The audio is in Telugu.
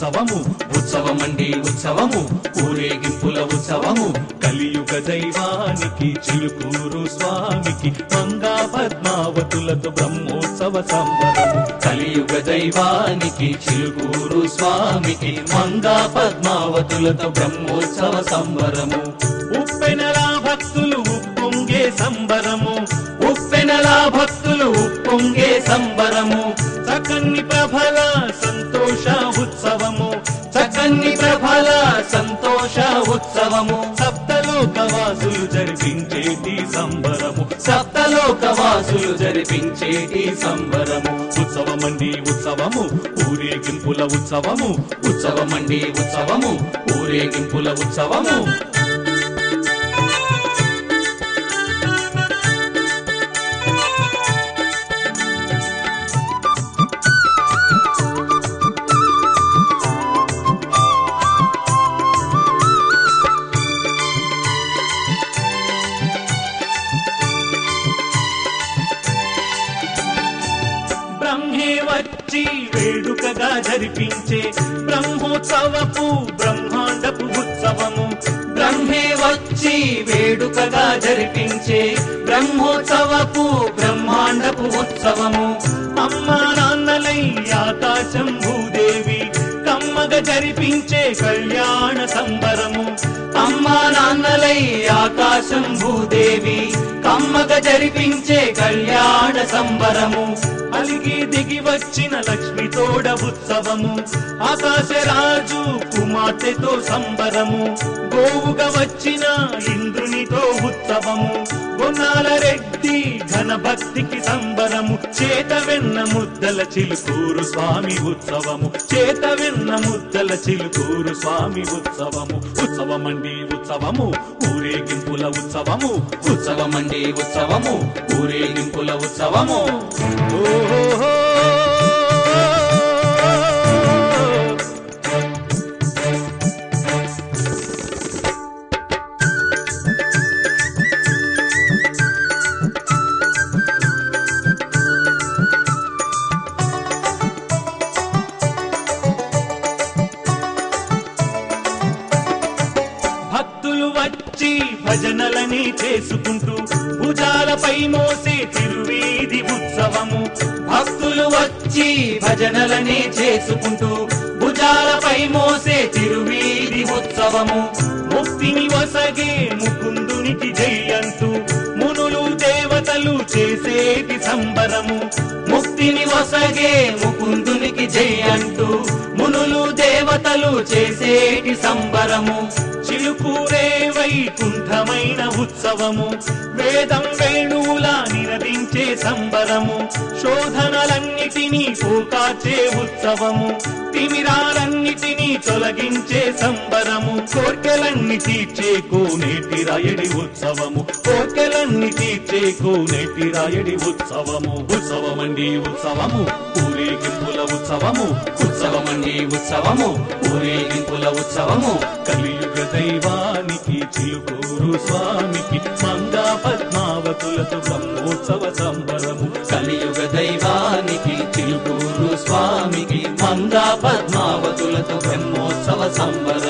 ఉత్సవము ఉత్సవమండి ఉత్సవము ఊరేగింపుల ఉత్సవము కలియుగ దైవానికి చిలుకూరు స్వామికి మంగా పద్మావతులతో బ్రహ్మోత్సవ సంబరము కలియుగ దైవానికి చిలుకూరు స్వామికి మంగా పద్మావతులతో బ్రహ్మోత్సవ సంబరము ఉప్పెనలా భక్తులు ఉప్పొంగే సంబరము ఉప్పెనలా భక్తులు ఉప్పొంగే సంబరము చకన్ని ప్రభల సంతోష ఉత్సవము చకన్ని ప్రభల సంతోష ఉత్సవము సప్తలోకవాసులు జరిపించేటి సంబరము సప్తలోకవాసులు జరిపించేటి సంబరము ఉత్సవమండి ఉత్సవము ఊరేగింపుల ఉత్సవము ఉత్సవమండి ఉత్సవము ఊరేగింపుల ఉత్సవము బ్రహ్మే వచ్చి వేడుకగా జరిపించే బ్రహ్మోత్సవపు బ్రహ్మాండపు ఉత్సవము బ్రహ్మే వచ్చి వేడుకగా జరిపించే బ్రహ్మోత్సవపు బ్రహ్మాండపు ఉత్సవము అమ్మా నాన్నలై ఆకాశం భూదేవి కమ్మగ జరిపించే కళ్యాణ సంబరము అమ్మా నాన్నలై ఆకాశం భూదేవి కమ్మగ జరిపించే కళ్యాణ సంబరము అలిగి దిగి వచ్చిన లక్ష్మి తోడ ఉత్సవము ఆకాశరాజు కుమార్తెతో సంబరము గోవుగా వచ్చిన ఇంద్రునితో ఉత్సవము గొన్నాల రెడ్డి ఘన భక్తికి సంబరము చేత వెన్న ముద్దల చిలుకూరు స్వామి ఉత్సవము చేత వెన్న ముద్దల చిలుకూరు స్వామి ఉత్సవము ఉత్సవమండి ఉత్సవము ఊరేగింపుల ఉత్సవము ఉత్సవమండి ఉత్సవము ఊరేగింపుల ఉత్సవము ఓహో భక్తులు వచ్చి భజనలని చేసుకుంటూ భుజాలపై మోసే తిరువీధి ఉత్సవము భక్తులు వచ్చి భజనలని చేసుకుంటూ భుజాలపై మోసే తిరువీధి ఉత్సవము ముక్తిని వసగే ముకుందునికి జై అంటూ మునులు దేవతలు చేసేటి సంబరము ముక్తిని వసగే ముకుందునికి జై అంటూ మునులు దేవతలు చేసేటి సంబరము చిలుకూరే వైకుంఠమైన ఉత్సవము వేదం వేణువులా నినదించే సంబరము శోధనలన్నిటినీ పోకాచే ఉత్సవము తిమిరాలన్నిటినీ తొలగించే సంబరము కోర్కెలన్ని తీర్చే కోనేటి రాయడి ఉత్సవము కోర్కెలన్ని తీర్చే కోనేటి రాయడి ఉత్సవము ఉత్సవమండి ఉత్సవము ఊరేగింపుల ఉత్సవము ఉత్సవమండి ఉత్సవము ఊరేగింపుల ఉత్సవము కలియుగ దైవానికి చిలుకూరు స్వామికి మంగా పద్మావతులతో బ్రహ్మోత్సవ సంబరము కలియుగ దైవానికి చిలుకూరు స్వామికి మంగా పద్మావతులతో బ్రహ్మోత్సవ సంబరం